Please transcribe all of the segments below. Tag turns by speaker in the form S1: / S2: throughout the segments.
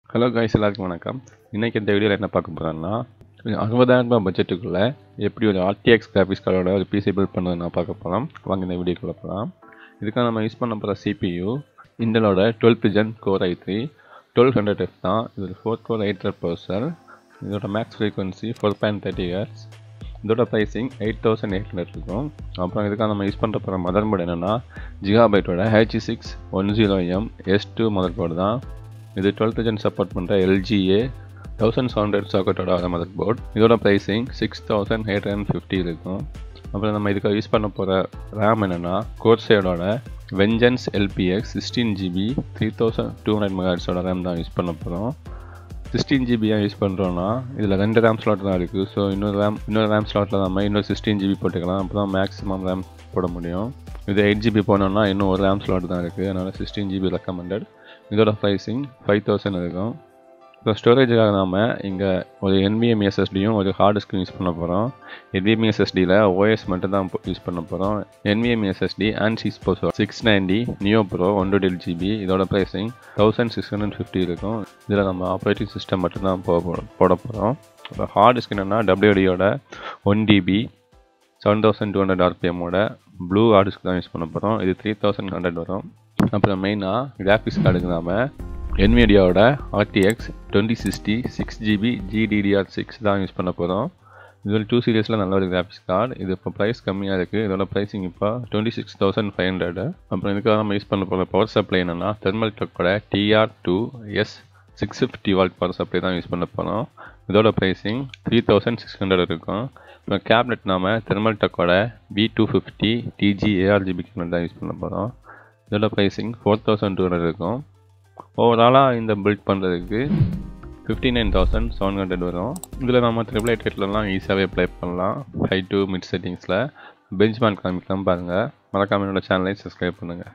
S1: hello guys எல்லாருக்கும் வணக்கம் இன்றைக்கி இந்த வீடியோவில் என்ன பார்க்க போகிறோன்னா அறுபதாயிரம் ரூபாய் பட்ஜெட்டுக்குள்ளே எப்படி ஒரு ஆர்டிஎக்ஸ் கிராஃபிக்ஸ் கார்டோட ஒரு பிசி பில்ட் பண்ணுறது நான் பார்க்க போகலாம் வாங்க இந்த வீடியோக்குள்ளே போகலாம் இதுக்காக நம்ம யூஸ் பண்ண போகிற சிபியூ இந்தலோட twelfth gen core I three twelve hundred F தான் இது ஃபோர் கோர் எயிட் ப்ரோசர் இதோட max frequency four point thirty years இதோட pricing eight thousand eight hundred இருக்கும் அப்புறம் இதுக்காக நம்ம யூஸ் பண்ணுற போகிற மதர் போர்டு என்னென்னா ஜிகாபைட்டோட H six one zero M S two motherboard தான் இது டுவெல் தௌசண்ட் சப்போர்ட் பண்ணுற எல்ஜிஏ தௌசண்ட் செவன் ஹண்ட்ரட் சாக்கெட்டோட வர மதர் போர்ட் இதோட pricing six thousand eight hundred fifty இருக்கும் அப்புறம் நம்ம இதுக்கு யூஸ் பண்ண போகிற ரேம் என்னென்னா கோர்சைடோட vengeance LPX sixteen GB three thousand two hundred மெகாட்ஸோட ரேம் தான் யூஸ் பண்ண போகிறோம் சிக்ஸ்டீன் ஜிபியாக யூஸ் பண்ணுறோன்னா இதில் ரெண்டு ரேம் ஸ்லாட் தான் இருக்குது ஸோ இன்னொரு ரேம் இன்னொரு ரேம் ஸ்லாட்டில் நம்ம இன்னொரு சிக்ஸ்டீன் ஜிபி போட்டுக்கலாம் அப்போ தான் மேக்ஸிமம் ரேம் போட முடியும் இது எயிட் ஜிபி போனோம்னா இன்னும் ஒரு ரேம் ஸ்லாட் தான் இருக்குது அதனால் சிக்ஸ்டீன் ஜிபி ரெக்கமெண்டட் இதோட ப்ரைஸிங் ஃபைவ் தௌசண்ட் இருக்கும் இப்போ ஸ்டோரேஜுக்காக நாம் இங்கே ஒரு NVMe SSD-யும் ஒரு ஹார்ட் டிஸ்க்கும் யூஸ் பண்ண போகிறோம் NVMe SSD-ல OS மட்டும் தான் யூஸ் பண்ண போகிறோம் NVMe SSD அண்ட் சிக்ஸ் போசோ six ninety neo pro one two டெல் ஜிபி இதோட pricing thousand six hundred fifty இருக்கும் இதில் நம்ம ஆப்ரேட்டிங் சிஸ்டம் மட்டும் தான் போ போட போகிறோம் இப்போ ஹார்ட் டிஸ்க் என்னென்னா டபிள்யூடியோட one TB seven thousand two hundred ஆர்பிஎம்மோட ப்ளூ ஹார்ட் டிஸ்க் தான் யூஸ் பண்ண போகிறோம் இது த்ரீ தௌசண்ட் ஹண்ட்ரட் வரும் அப்புறம் மெயினாக கிராஃபிக்ஸ் கார்டுக்கு நாம என்விடியாவோட RTX twenty sixty six GB GDDR six தான் யூஸ் பண்ண போகிறோம் இதில் டூ சீரியஸில் நல்ல ஒரு கிராஃபிக்ஸ் கார்டு இது இப்போ ப்ரைஸ் கம்மியாக இருக்குது இதோட ப்ரைஸிங் இப்போ twenty six thousand five hundred அப்புறம் இதுக்காக நம்ம யூஸ் பண்ண போகிற பவர் சப்ளை என்னென்னா தெர்மல் டெக்கோட TR two S six fifty volt power supply தான் யூஸ் பண்ண போகிறோம் இதோட pricing three thousand six hundred இருக்கும் இப்போ கேப்லெட் நாம தெர்மல் டெக்கோட V two fifty TG ARGB கேப்லெட் தான் யூஸ் பண்ண போகிறோம் இதோட pricing four thousand two hundred இருக்கும் ஓவராலாக இந்த பில்ட் பண்ணுறதுக்கு fifty nine thousand seven hundred வரும் இதில் நம்ம ட்ரிபிள் ஐட் ரேட்லலாம் ஈஸியாகவே அப்ளை பண்ணலாம் ஹை டு மிட் செட்டிங்ஸில் பெஞ்ச் மார்க் காமிக்கலாம் பாருங்கள் மறக்காம என்னோட சேனலை சப்ஸ்கிரைப் பண்ணுங்கள்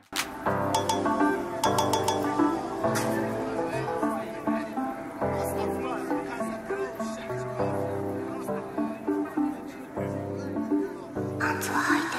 S2: Until I